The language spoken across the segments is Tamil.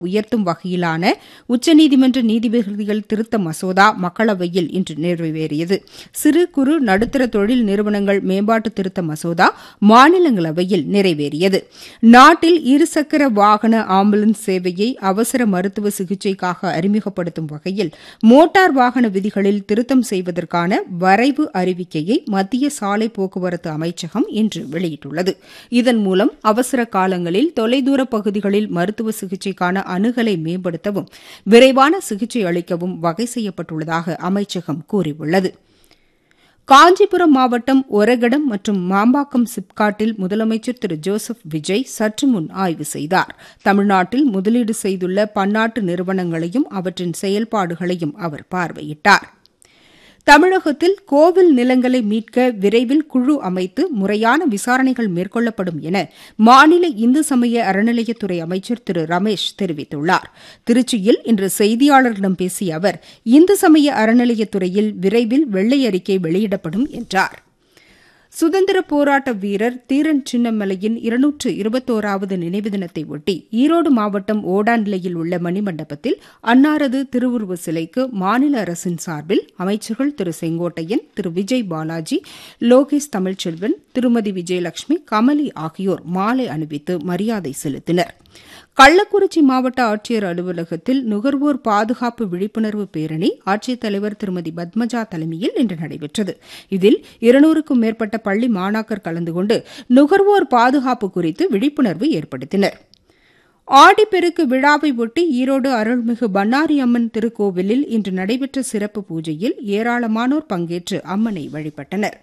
உயர்த்தும் வகையிலான உச்சநீதிமன்ற நீதிபதிகள் திருத்த மசோதா மக்களவையில் இன்று நிறைவேறியது சிறு குறு நடுத்தர தொழில் நிறுவனங்கள் மேம்பாட்டு திருத்த மசோதா மாநிலங்களவையில் நிறைவேறியது நாட்டில் இருசக்கர வாகன ஆம்புலன்ஸ் சேவையை அவசர மருத்துவ சிகிச்சைக்காக அறிமுகப்படுத்தும் வகையில் மோட்டார் வாகன விதிகளில் திருத்தம் செய்வதற்கான வரைவு அறிவிக்கையை மத்திய சாலை போக்குவரத்து அமைச்சகம் இன்று வெளியிட்டுள்ளது இதன் மூலம் அவசர காலங்களில் தொலைதூர பகுதிகளில் மருத்துவ சிகிச்சைக்கான அணுகலை மேம்படுத்தவும் விரைவான சிகிச்சை அளிக்கவும் வகை செய்யப்பட்டுள்ளதாக அமைச்சகம் கூறியுள்ளது காஞ்சிபுரம் மாவட்டம் ஒரகடம் மற்றும் மாம்பாக்கம் சிப்காட்டில் முதலமைச்சர் திரு ஜோசப் விஜய் சற்று முன் ஆய்வு செய்தார் தமிழ்நாட்டில் முதலீடு செய்துள்ள பன்னாட்டு நிறுவனங்களையும் அவற்றின் செயல்பாடுகளையும் அவர் பார்வையிட்டார் தமிழகத்தில் கோவில் நிலங்களை மீட்க விரைவில் குழு அமைத்து முறையான விசாரணைகள் மேற்கொள்ளப்படும் என மாநில இந்து சமய அறநிலையத்துறை அமைச்சர் திரு ரமேஷ் தெரிவித்துள்ளார் திருச்சியில் இன்று செய்தியாளர்களிடம் பேசிய அவர் இந்து சமய அறநிலையத்துறையில் விரைவில் வெள்ளை அறிக்கை வெளியிடப்படும் என்றார் சுதந்திர போராட்ட வீரர் தீரன் சின்னமலையின் இருநூற்று இருபத்தோராவது நினைவு தினத்தை ஒட்டி ஈரோடு மாவட்டம் ஓடாநிலையில் உள்ள மணிமண்டபத்தில் அன்னாரது திருவுருவ சிலைக்கு மாநில அரசின் சார்பில் அமைச்சர்கள் திரு செங்கோட்டையன் திரு விஜய் பாலாஜி லோகேஷ் தமிழ்ச்செல்வன் திருமதி விஜயலட்சுமி கமலி ஆகியோர் மாலை அணிவித்து மரியாதை செலுத்தினர் கள்ளக்குறிச்சி மாவட்ட ஆட்சியர் அலுவலகத்தில் நுகர்வோர் பாதுகாப்பு விழிப்புணர்வு பேரணி ஆட்சித்தலைவர் திருமதி பத்மஜா தலைமையில் இன்று நடைபெற்றது இதில் இருநூறுக்கும் மேற்பட்ட பள்ளி மாணாக்கர் கலந்து கொண்டு நுகர்வோர் பாதுகாப்பு குறித்து விழிப்புணர்வு ஏற்படுத்தினர் ஆடிப்பெருக்கு விழாவை ஒட்டி ஈரோடு அருள்மிகு பன்னாரி அம்மன் திருக்கோவிலில் இன்று நடைபெற்ற சிறப்பு பூஜையில் ஏராளமானோர் பங்கேற்று அம்மனை வழிபட்டனா்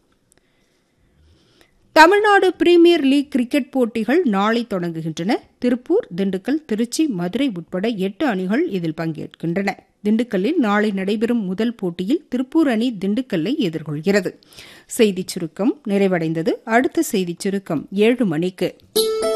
தமிழ்நாடு பிரீமியர் லீக் கிரிக்கெட் போட்டிகள் நாளை தொடங்குகின்றன திருப்பூர் திண்டுக்கல் திருச்சி மதுரை உட்பட எட்டு அணிகள் இதில் பங்கேற்கின்றன திண்டுக்கல்லில் நாளை நடைபெறும் முதல் போட்டியில் திருப்பூர் அணி திண்டுக்கல்லை எதிர்கொள்கிறது செய்திச் சுருக்கம் நிறைவடைந்தது அடுத்த செய்திச் சுருக்கம் ஏழு மணிக்கு